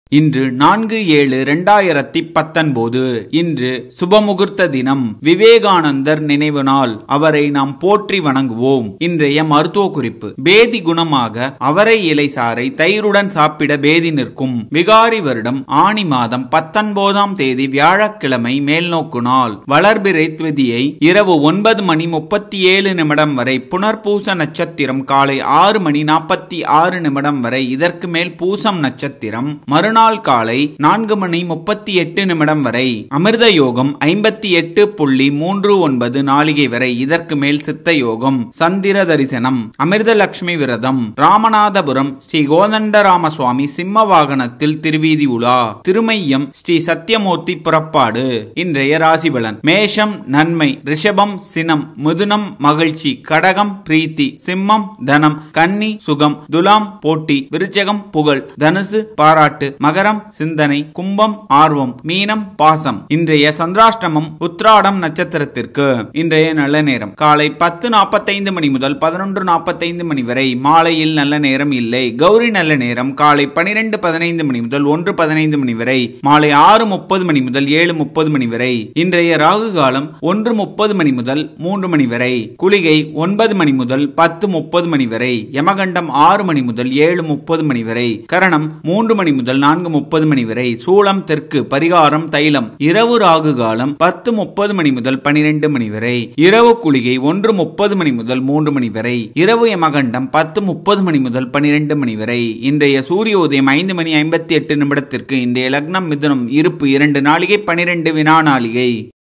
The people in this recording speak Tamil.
இன்று நான்கு ஏழு இரண்டாயிரத்தி பத்தொன்பது இன்று சுபமுகூர்த்த தினம் விவேகானந்தர் நினைவு நாள் அவரை நாம் போற்றி வணங்குவோம் இன்றைய மருத்துவ குறிப்பு பேதி குணமாக அவரை இலை சாறை தயிருடன் சாப்பிட பேதி நிற்கும் விகாரி வருடம் ஆணி மாதம் பத்தொன்பதாம் தேதி வியாழக்கிழமை மேல்நோக்கு நாள் வளர்பிறை துவதியை இரவு ஒன்பது மணி முப்பத்தி ஏழு நிமிடம் வரை புனர்பூச நட்சத்திரம் காலை ஆறு மணி நாற்பத்தி ஆறு நிமிடம் வரை இதற்கு மேல் பூசம் நட்சத்திரம் மறுநாள் காலை நான்கு மணி முப்பத்தி எட்டு நிமிடம் வரை அமிர்த யோகம் ஐம்பத்தி எட்டு புள்ளி மூன்று ஒன்பது நாளிகை வரை இதற்கு மேல் சித்த யோகம் சந்திர தரிசனம் அமிர்த லட்சுமி விரதம் ராமநாதபுரம் ஸ்ரீ கோதண்டராம சுவாமி சிம்ம வாகனத்தில் திருவீதி உலா திருமையம் ஸ்ரீ சத்தியமூர்த்தி புறப்பாடு இன்றைய ராசிபலன் மேஷம் நன்மை ரிஷபம் சினம் மிதுனம் மகிழ்ச்சி கடகம் பிரீத்தி சிம்மம் தனம் கன்னி சுகம் துலாம் போட்டி விருச்சகம் புகழ் தனுசு பாராட்டு மகரம் சிந்தனை கும்பம் ஆர்வம் மீனம் பாசம் இன்றைய சந்திராஷ்டமம் உத்ராடம் நட்சத்திரத்திற்கு இன்றைய நல்ல நேரம் காலை பத்து நாற்பத்தைந்து மணி முதல் பதினொன்று நாற்பத்தைந்து மணி வரை மாலையில் நல்ல நேரம் இல்லை கௌரி நல்ல நேரம் காலை பனிரெண்டு பதினைந்து மணி முதல் ஒன்று பதினைந்து மணி வரை மாலை ஆறு முப்பது மணி முதல் ஏழு முப்பது மணி வரை இன்றைய ராகு காலம் ஒன்று முப்பது மணி முதல் மூன்று மணி வரை குளிகை ஒன்பது மணி முதல் பத்து முப்பது மணி வரை யமகண்டம் ஆறு மணி முதல் ஏழு முப்பது மணி வரை கரணம் மூன்று மணி முதல் நான்கு முப்பது மணி வரை சூளம் தெற்கு பரிகாரம் தைலம் இரவு ராகு காலம் பத்து முப்பது மணி முதல் பனிரெண்டு மணி வரை இரவு குளிகை ஒன்று முப்பது மணி முதல் மூன்று மணி வரை இரவு யமகண்டம் பத்து முப்பது மணி முதல் பனிரெண்டு மணி வரை இன்றைய சூரிய உதயம் ஐந்து மணி ஐம்பத்தி எட்டு நிமிடத்திற்கு இன்றைய லக்னம் மிதுனம் இருப்பு இரண்டு நாளிகை பனிரெண்டு வினா நாளிகை